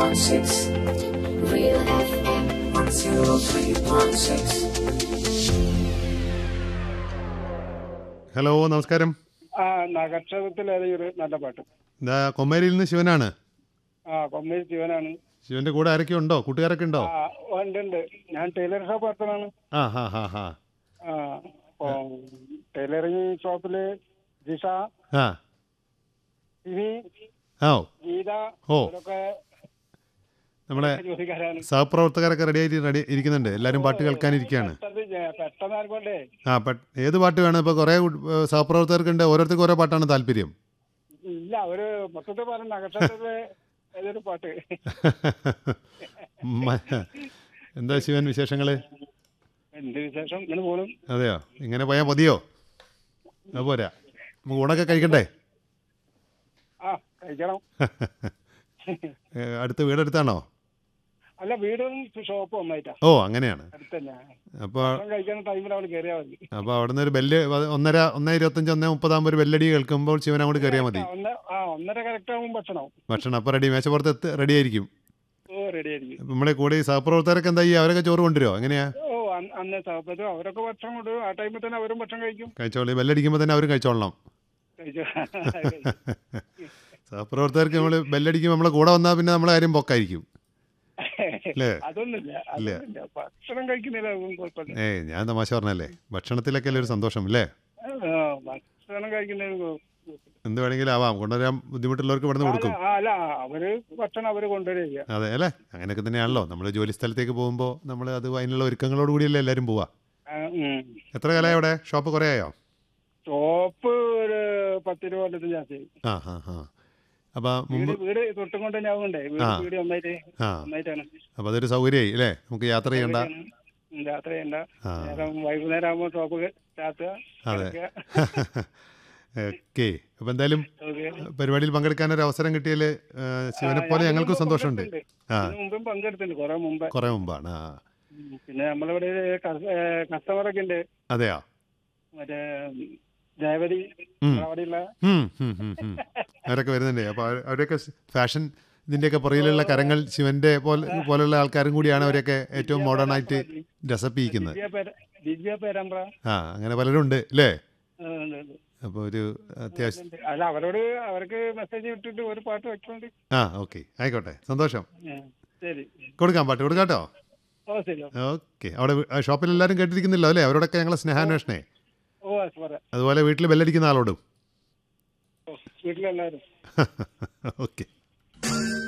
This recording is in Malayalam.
103.6 Real FM 103.6 ഹലോ നമസ്കാരം ആ നക്ഷത്രത്തിൽ ഏതൊരു നല്ല പാട്ട് ഇതാ കൊമ്മേരിയിൽ നിന്ന് ശിവനാണ് ആ കൊമ്മേരി ശിവനാണ് ശിവന്റെ കൂടെ ആരൊക്കെ ഉണ്ടോ കൂട്ടുകാരൊക്കെ ഉണ്ടോ ആ ഉണ്ട് ഉണ്ട് ഞാൻ ടൈലർ ഷോപ്പ് നടത്തണാണ് ആ ഹാ ഹാ ഹാ ആ അപ്പൊ ടൈലറിങ് ഷോപ്പില് ജിഷ ആ സിവി ഓ ഗീത ഓ. ഇവരൊക്കെ നമ്മളെ ജോലിക്കാരാണ് സഹപ്രവർത്തകരൊക്കെ റെഡി ആയിട്ട് റെഡി ഇരിക്കുന്നുണ്ട് എല്ലാവരും പാട്ട് കേൾക്കാനിരിക്കുകയാണ് പെട്ടെന്ന് ജെ- പെട്ടെന്ന് ആയിക്കോട്ടെ ആ പട്ട് ഏത് പാട്ട് വേണം ഇപ്പോൾ കുറേ കു- ഏ, സഹപ്രവർത്തകർക്കുണ്ട് ഓരോരുത്തർക്കും ഓരോ പാട്ടാണ് താല്പര്യം ഇല്ല അവര് മൊത്തത്തിൽ പറഞ്ഞ നക്ഷത്രത്തില് ഏതൊരു പാട്ട് മ- എന്താ ശിവൻ വിശേഷങ്ങൾ എന്ത് വിശേഷം ഇങ്ങനെ പോലും അതെയോ ഇങ്ങനെ പോയാൽ മതിയോ അത് പോരാ നമുക്ക് ഊണൊക്കെ കഴിക്കണ്ടേ ആ കഴിക്കണം ഏ, അടുത്ത വീടെടുത്താണോ അല്ല വീടും ഷോപ്പും ഒന്നായിട്ടാ ഓ അങ്ങനെയാണ് അടുത്തന്നെ അപ്പോൾ ഭക്ഷണം കഴിക്കുന്ന ടൈമിൽ അവിടെ കയറിയാൽ മതി അപ്പോൾ അവിടെ നിന്ന് ഒരു ബെല്ല് വ- ഒന്നര ഒന്നേ ഇരുപത്തഞ്ച് ഒന്നേ മുപ്പതാകുമ്പോൾ ഒരു ബെല്ലടി കേൾക്കുമ്പോൾ ശിവൻ അങ്ങോട്ട് കയറിയാൽ മതി ആ, ഒന്ന് ആ ഒന്നര കറക്റ്റ് ആകുമ്പോൾ ഭക്ഷണം ഭക്ഷണം അപ്പോൾ റെഡി മേശപ്പുറത്ത് എത്തി റെഡി ആയിരിക്കും ഓ റെഡി ആയിരിക്കും അപ്പം നമ്മളെ കൂടെ ഈ സഹപ്രവർത്തകരൊക്കെ എന്താ ചെയ്യുക അവരൊക്കെ ചോറ് കൊണ്ടുവരുമോ എങ്ങനെയാ ഓ അന്ന് അന്ന് സഹപ്പത്തും അവരൊക്കെ ഭക്ഷണം കൊണ്ട് ആ ടൈമിൽ തന്നെ അവരും ഭക്ഷണം കഴിക്കും കഴിച്ചോളൂ ബെല്ലടിക്കുമ്പോൾ തന്നെ അവരും കഴിച്ചോളണം കഴിച്ചു സഹപ്രവർത്തകർക്ക് നമ്മൾ ബെല്ലടിക്കുമ്പോൾ നമ്മളെ കൂടെ വന്നാൽ പിന്നെ നമ്മളെ കാര്യം പൊക്കായിരിക്കും അല്ലേ അതൊന്നുമില്ല അതൊന്നുമില്ല ഭക്ഷണം കഴിക്കുന്നില്ല അതൊന്നും കുഴപ്പമില്ല ഏയ് ഞാൻ തമാശ പറഞ്ഞല്ലേ ഭക്ഷണത്തിലൊക്കെ അല്ലേ ഒരു സന്തോഷം അല്ലേ ആ, ഭക്ഷണം കഴിക്കുന്നതിന് കുഴപ്പമില്ല. എന്ത് വേണമെങ്കിലും ആവാം കൊണ്ടുവരാൻ ബുദ്ധിമുട്ടുള്ളവർക്ക് ഇവിടുന്ന് കൊടുക്കും അല്ല, ആ, അല്ല അവര് ഭക്ഷണം അവര് കൊണ്ടുവരിക അതെ അല്ലേ അങ്ങനെയൊക്കെ തന്നെയാണല്ലോ നമ്മൾ ജോലി സ്ഥലത്തേക്ക് പോകുമ്പോൾ നമ്മൾ അത് അതിനുള്ള ഒരുക്കങ്ങളോട് കൂടിയല്ലേ എല്ലാവരും പോവാ എത്ര കാലമായി അവിടെ ഷോപ്പ് കുറേ ആയോ ഷോപ്പ് ഒരു പത്ത് രൂപ കൊല്ലത്തിന് ജാസ്തി ആ ഹാ ഹാ അപ്പോൾ മുമ്പ് വീട് വീട് തൊട്ടും കൊണ്ട് ഞാൻ ആവുന്നുണ്ടേ വീട് ആ. വീട് ഒന്നായിട്ട് ആ ഒന്നായിട്ടാണ് അപ്പോൾ അതൊരു സൗകര്യമായി അല്ലേ നമുക്ക് യാത്ര ചെയ്യണ്ട ഉം, യാത്ര ചെയ്യണ്ട ആ. നേരം വൈകുന്നേരം ആകുമ്പോൾ ഷോപ്പ് ചാത്തുക അതെ. കിടക്കുക. ഓക്കെ അപ്പോൾ എന്തായാലും ഓക്കേ. പരിപാടിയിൽ പങ്കെടുക്കാൻ ഒരു അവസരം കിട്ടിയതിൽ ശിവനെ പോലെ ആ, ഞാൻ ഞങ്ങൾക്കും ഇതിന് സന്തോഷമുണ്ട് പങ്കെടുത്തിട്ടുണ്ട്. ആ ഇതിന് മുമ്പും പങ്കെടുത്തിട്ടുണ്ട് കുറെ മുമ്പ് കുറേ മുമ്പാണ് ആ ഉം. പിന്നെ നമ്മളിവിടെ കസ്റ്റമറൊക്കെ ഉണ്ട് അതെയോ മറ്റേ ജയവതി ഉം. അവിടെയുള്ള ഉം, ഉം, ഉം, ഉം. അവരൊക്കെ വരുന്നുണ്ട് അപ്പോൾ അവരൊക്കെ ഫാഷൻ ഇതിൻ്റെയൊക്കെ പുറകിലുള്ള കരങ്ങൾ ശിവന്റെ പോലെ പോലുള്ള ആൾക്കാരും കൂടിയാണ് അവരൊക്കെ ഏറ്റവും മോഡേൺ ആയിട്ട് ഡ്രസ്സപ്പിക്കുന്നത് ദിവ്യ പേര ദിവ്യ പേരമ്പ്ര ആ അങ്ങനെ പലരും ഉണ്ട് അല്ലേ ആ, ഉണ്ട്, ഉണ്ട്. അപ്പോൾ ഒരു അത്യാവശ്യം ഉണ്ട്. അല്ല അവരോട് അവർക്ക് മെസ്സേജ് ഇട്ടിട്ട് ഒരു പാട്ട് വെച്ചോണ്ട് ആ ഓക്കെ ആയിക്കോട്ടെ സന്തോഷം ആ, ശരി കൊടുക്കാം പാട്ട് കൊടുക്കാം കേട്ടോ ഓ ശരി ഓക്കെ അവിടെ വി- ആ, ഷോപ്പിൽ എല്ലാവരും കേട്ടിരിക്കുന്നില്ലോ അല്ലേ അവരോടൊക്കെ ഞങ്ങളെ സ്നേഹാന്വേഷണേ ഓ പറയാം അതുപോലെ വീട്ടിൽ ബെല്ലടിക്കുന്ന ആളോടും ഓ വീട്ടിലെല്ലാവരും ഓക്കെ